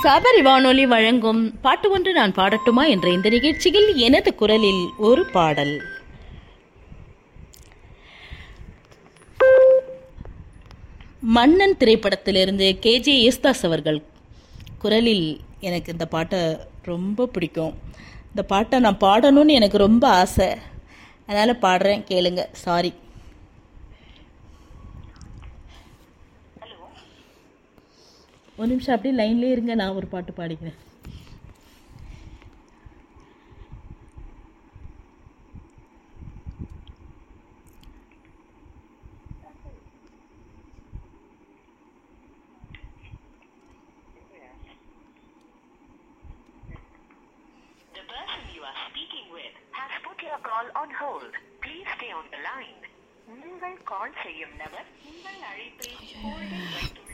சபரி வானொலி வழங்கும் பாட்டு ஒன்று நான் பாடட்டுமா என்ற இந்த நிகழ்ச்சியில் எனது குரலில் ஒரு பாடல் மன்னன் திரைப்படத்திலிருந்து கேஜே யேசுதாஸ் அவர்கள் குரலில் எனக்கு இந்த பாட்டை ரொம்ப பிடிக்கும் இந்த பாட்டை நான் பாடணும்னு எனக்கு ரொம்ப ஆசை அதனால் பாடுறேன் கேளுங்க சாரி ஒரு நிமிஷம் அப்படியே லைன்லேயே இருங்க நான் ஒரு பாட்டு பாடிக்கிறேன் The person you are speaking with has put your call on hold. Please stay on the line. நீங்கள் கால் செய்யும் நபர் உங்கள் அழைப்பை ஹோல்டில் வைத்துள்ளார்